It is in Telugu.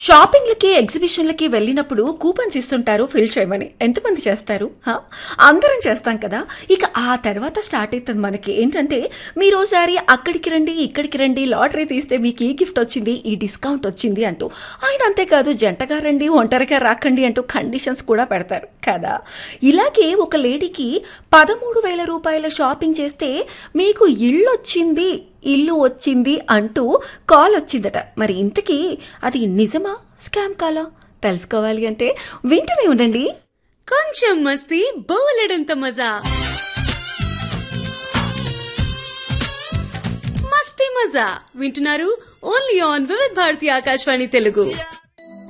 షాపింగ్లకి ఎగ్జిబిషన్లకి వెళ్ళినప్పుడు కూపన్స్ ఇస్తుంటారు ఫిల్ చేయమని ఎంతమంది చేస్తారు హా? అందరం చేస్తాం కదా ఇక ఆ తర్వాత స్టార్ట్ అవుతుంది మనకి ఏంటంటే మీరు ఓసారి అక్కడికి రండి ఇక్కడికి రండి లాటరీ తీస్తే మీకు ఈ గిఫ్ట్ వచ్చింది ఈ డిస్కౌంట్ వచ్చింది అంటూ ఆయన అంతేకాదు జంటగా రండి ఒంటరిగా రాకండి అంటూ కండిషన్స్ కూడా పెడతారు కదా ఇలాగే ఒక లేడీకి పదమూడు వేల రూపాయల షాపింగ్ చేస్తే మీకు ఇల్లు వచ్చింది ఇల్లు వచ్చింది అంటూ కాల్ వచ్చిందట మరి ఇంతకీ అది నిజమా స్కామ్ కాలా తెలుసుకోవాలి అంటే వింటూనే ఉండండి కొంచెం మస్తీ బోలెడంత మజా మస్తీ మజా వింటున్నారు ఓన్లీ ఆన్ వివిధ్ భారతి ఆకాశవాణి తెలుగు